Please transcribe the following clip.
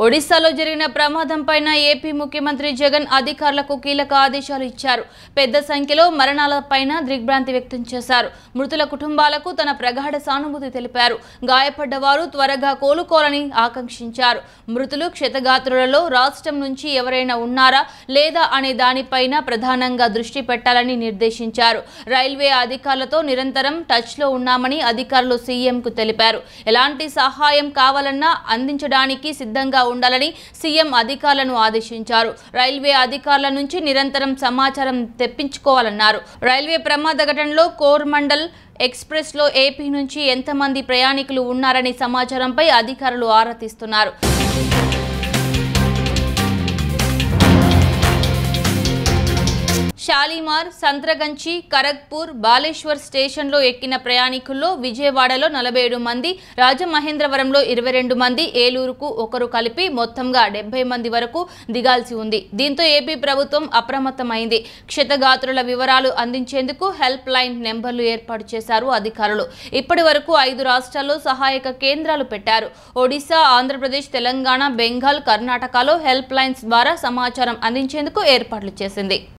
ఒడిశాలో జరిగిన ప్రమాదంపైన ఏపీ ముఖ్యమంత్రి జగన్ అధికారులకు కీలక ఆదేశాలు ఇచ్చారు పెద్ద సంఖ్యలో మరణాలపైన దిగ్భ్రాంతి వ్యక్తం చేశారు మృతుల కుటుంబాలకు తన ప్రగాఢ సానుభూతి తెలిపారు గాయపడ్డ వారు త్వరగా కోలుకోవాలని ఆకాంక్షించారు మృతులు క్షతగాత్రులలో రాష్ట్రం నుంచి ఎవరైనా ఉన్నారా లేదా అనే దానిపైన ప్రధానంగా దృష్టి పెట్టాలని నిర్దేశించారు రైల్వే అధికారులతో నిరంతరం టచ్లో ఉన్నామని అధికారులు సీఎంకు తెలిపారు ఎలాంటి సహాయం కావాలన్నా అందించడానికి సిద్ధంగా ఉండాలని సీఎం అధికారులను ఆదేశించారు రైల్వే అధికారుల నుంచి నిరంతరం సమాచారం తెప్పించుకోవాలన్నారు రైల్వే ప్రమాద ఘటనలో కోర్మండల్ ఎక్స్ప్రెస్ లో ఏపీ నుంచి ఎంతమంది ప్రయాణికులు ఉన్నారనే సమాచారంపై అధికారులు ఆరా తీస్తున్నారు షాలీమార్ సంత్రగంచి కరగ్పూర్ బాలేశ్వర్ స్టేషన్లో ఎక్కిన ప్రయాణికుల్లో విజయవాడలో నలభై ఏడు మంది రాజమహేంద్రవరంలో ఇరవై రెండు మంది ఏలూరుకు ఒకరు కలిపి మొత్తంగా డెబ్బై మంది వరకు దిగాల్సి ఉంది దీంతో ఏపీ ప్రభుత్వం అప్రమత్తమైంది క్షతగాత్రుల వివరాలు అందించేందుకు హెల్ప్ లైన్ నెంబర్లు ఏర్పాటు చేశారు అధికారులు ఇప్పటి వరకు ఐదు రాష్ట్రాల్లో సహాయక కేంద్రాలు పెట్టారు ఒడిశా ఆంధ్రప్రదేశ్ తెలంగాణ బెంగాల్ కర్ణాటకలో హెల్ప్ లైన్స్ ద్వారా సమాచారం అందించేందుకు ఏర్పాట్లు చేసింది